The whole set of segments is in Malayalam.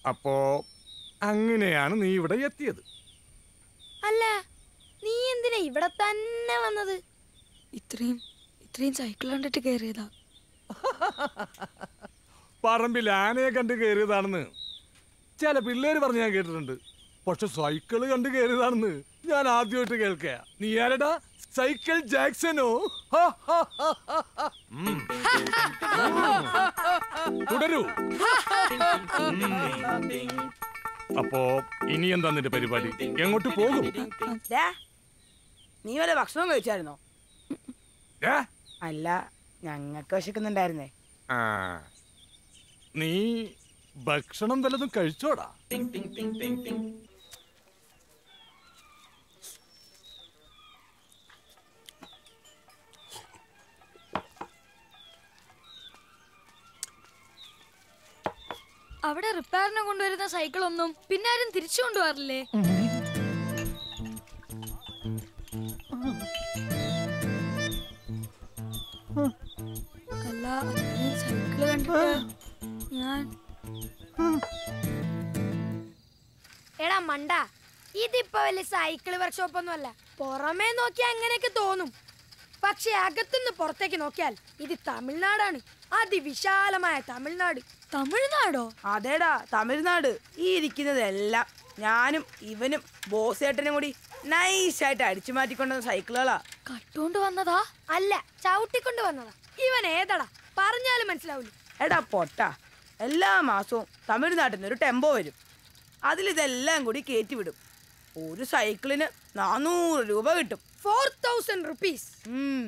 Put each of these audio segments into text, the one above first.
അപ്പോ അങ്ങനെയാണ് നീ ഇവിടെ എത്തിയത് അല്ല നീ എന്തിനാ ഇവിടെ തന്നെ വന്നത് ഇത്രയും ഇത്രയും സൈക്കിൾ കണ്ടിട്ട് കയറിയതാ പറമ്പിൽ ആനയെ കണ്ട് കയറിയതാണെന്ന് ചില പിള്ളേര് പറഞ്ഞ് ഞാൻ കേട്ടിട്ടുണ്ട് പക്ഷെ സൈക്കിള് കണ്ട് കയറിയതാണെന്ന് ഞാൻ ആദ്യമായിട്ട് കേൾക്കുക നീ ആരടാ സൈക്കിൾ ജാക്സനോ ഹാ, ഹാ, ഹാ, ഹാ, ഹാ. ഉം. തുടരൂ ഉം. അപ്പോ ഇനി എന്താ നിന്റെ പരിപാടി എങ്ങോട്ട് പോകും ദേ, നീ വല്ല ഭക്ഷണം കഴിച്ചായിരുന്നോ ഏ? അല്ല ഞങ്ങൾക്ക് വിശക്കുന്നുണ്ടായിരുന്നേ ആ നീ ഭക്ഷണം വല്ലതും കഴിച്ചോടാ അവിടെ റിപ്പയറിനെ കൊണ്ടുവരുന്ന സൈക്കിൾ ഒന്നും പിന്നെ ആരും തിരിച്ചു കൊണ്ടുപോകാറില്ലേ അല്ല അത്രയും സൈക്കിള് കണ്ടിട്ട് ഞാൻ എടാ മണ്ട ഇതിപ്പോ വലിയ സൈക്കിൾ വർക്ക്ഷോപ്പ് ഒന്നും അല്ല പുറമേ നോക്കിയാൽ അങ്ങനെയൊക്കെ തോന്നും പക്ഷെ അകത്തുനിന്ന് പുറത്തേക്ക് നോക്കിയാൽ ഇത് തമിഴ്നാടാണ് അതിവിശാലമായ തമിഴ്നാട് തമിഴ്നാടോ അതേടാ തമിഴ്നാട് ഈ ഇരിക്കുന്നതെല്ലാം ഞാനും ഇവനും ബോസേട്ടനും കൂടി നൈസായിട്ട് അടിച്ചു മാറ്റിക്കൊണ്ടുവന്ന സൈക്കിളുകളാ കട്ടുകൊണ്ട് വന്നതാ അല്ല ചവിട്ടിക്കൊണ്ട് വന്നതാ ഇവൻ ഏതടാ പറഞ്ഞാലും മനസ്സിലാവൂല എടാ പൊട്ട എല്ലാ മാസവും തമിഴ്നാട്ടിൽ നിന്ന് ഒരു ടെമ്പോ വരും അതിലിതെല്ലാം കൂടി കയറ്റി വിടും ഒരു സൈക്കിളിന് നാനൂറ് രൂപ കിട്ടും ഫോർ തൗസൻഡ് റുപ്പീസ് ഉം.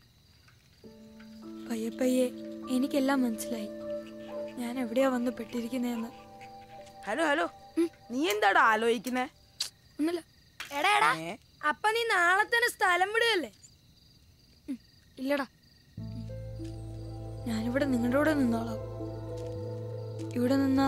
പയ്യെ പയ്യെ എനിക്കെല്ലാം മനസ്സിലായി ഞാൻ എവിടെയാ വന്ന് പെട്ടിരിക്കുന്നതെന്ന് ഹലോ ഹലോ നീ എന്താടാ ആലോചിക്കുന്നേ ഒന്നുമില്ല എടാ എടാ ഏ? അപ്പൊ നീ നാളെ തന്നെ സ്ഥലം വിടുകയല്ലേ ഇല്ലടാ ഞാനിവിടെ നിങ്ങളുടെ കൂടെ നിന്നോളാം ഇവിടെ നിന്ന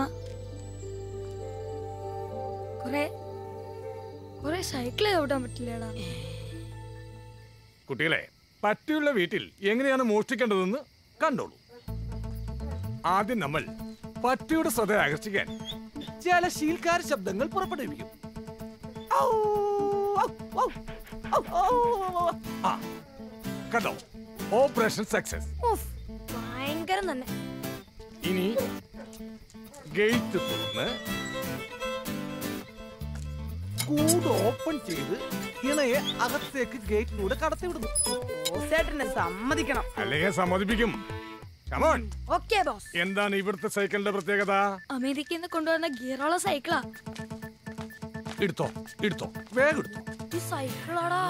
കൊറേ കൊറേ സൈക്കിൾ ചവിട്ടാൻ പറ്റില്ലേടാ കുട്ടികളെ പട്ടിയുള്ള വീട്ടിൽ എങ്ങനെയാണ് മോഷ്ടിക്കേണ്ടതെന്ന് കണ്ടോളൂ ആദ്യം നമ്മൾ പട്ടിയുടെ ശ്രദ്ധ ആകർഷിക്കാൻ ചില ശീൽക്കാര ശബ്ദങ്ങൾ പുറപ്പെടുവിക്കും ഔ, ഔ, ഔ, ഔ, ഔ. ആ, കണ്ടോ ഓപ്പറേഷൻ സക്സസ് ഉഫ്, ഭയങ്കരം തന്നെ ഇനി ഗേറ്റ് തുറന്ന് കൂട് ഓപ്പൺ ചെയ്ത് ഇണയെ അകത്തേക്ക് ഗേറ്റിലൂടെ കടത്തിവിടുന്നു ബോസേട്ടനെ സമ്മതിക്കണം അല്ലെങ്കിൽ സമ്മതിപ്പിക്കും കമോൺ ഓക്കെ ബോസ് എന്താണ് ഇവിടുത്തെ സൈക്കിളിന്റെ പ്രത്യേകത അമേരിക്കയിൽ നിന്ന് കൊണ്ടുവന്ന ഗിയറുള്ള സൈക്കിളാ എടുത്തോ എടുത്തോ വേഗം എടുത്തോ ഈ സൈക്കിളാടാ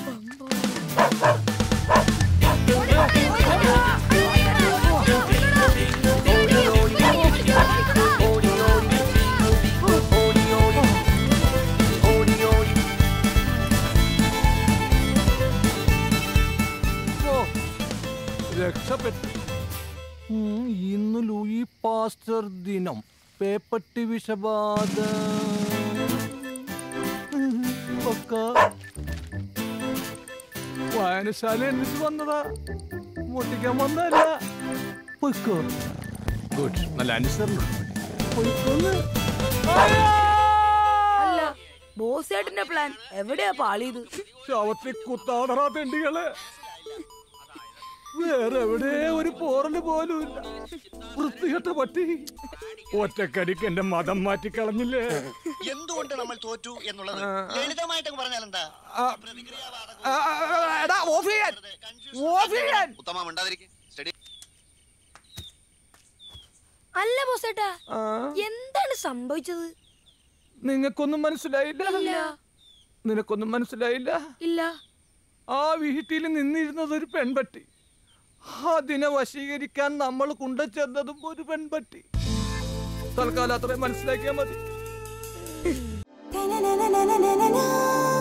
ഓ, രക്ഷപ്പെട്ടു ഉം, ഇന്ന് ലൂയി പാസ്റ്റർ ദിനം പേപ്പട്ടി വിഷബാധ ഉം, ഒക്കെ വായനശാല എന്നിട്ട് വന്നതാ മോട്ടിക്കാൻ വന്നതല്ല പൊയ്ക്കോ ഗുഡ് നല്ല അനുസരണം പൊയ്ക്കോന്ന് അല്ല ബോസേട്ടന്റെ പ്ലാൻ എവിടെയാ പാളിയത് ശവത്തെ കുത്താടറാ തെണ്ടികള് വേറെ എവിടെ ഒരു പോറല് പോലും ഇല്ല വൃത്തികെട്ട പട്ടി ഒറ്റക്കടിക്ക് എന്റെ മതം മാറ്റി കളഞ്ഞില്ലേ എന്തുകൊണ്ട് നമ്മൾ തോറ്റു എന്നുള്ളത് ലളിതമായിട്ട് പറഞ്ഞാൽ എന്താ ഉത്തമ ഉണ്ടാതിരിക്കും സ്റ്റഡി അല്ല ബോസേട്ടാ എന്താണ് സംഭവിച്ചത് നിങ്ങൾക്കൊന്നും മനസ്സിലായില്ല നിനക്കൊന്നും മനസ്സിലായില്ല ഇല്ല ആ വീട്ടിൽ നിന്നിരുന്നത് ഒരു പെൺപട്ടി അതിനെ വശീകരിക്കാൻ നമ്മൾ കൊണ്ടുചെന്നതും ഒരു പെൺപട്ടി തൽക്കാലം അത്രയും മനസ്സിലാക്കിയാൽ മതി na na na na na na na